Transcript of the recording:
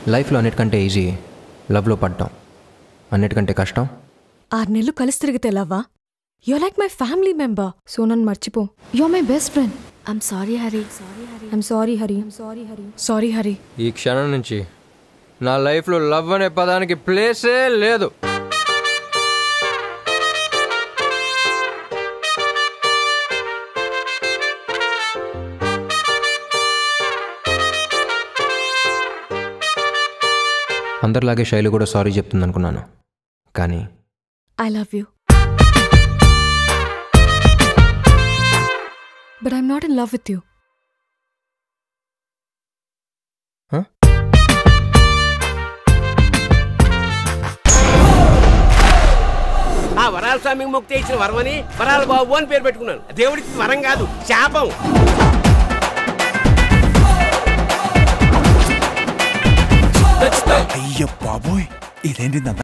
లైఫ్లో అన్నిటికంటే ఈజీ లవ్లో పడ్డం అన్నిటికంటే కష్టం ఆరు నెలలు కలిసి తిరిగితే లవ్వా you like my family member so నన్ను మర్చిపో you my best friend I'm sorry Hari I'm sorry Hari sorry Hari sorry Hari ఈ క్షణం నుంచి నా లైఫ్లో లవ్ అనే పదానికి ప్లేసే లేదు అందరిలాగే శైలి కూడా సారీ చెప్తుంది అనుకున్నాను కానీ I love you but I'm not in love with you ఆ వరాల స్వామికి ముక్తి ఇచ్చిన వరమని వరాల బాబు అని పేరు పెట్టుకున్నాను దేవుడికి వరం కాదు శాపం అయ్యో బాబోయ్ ఇదేంటి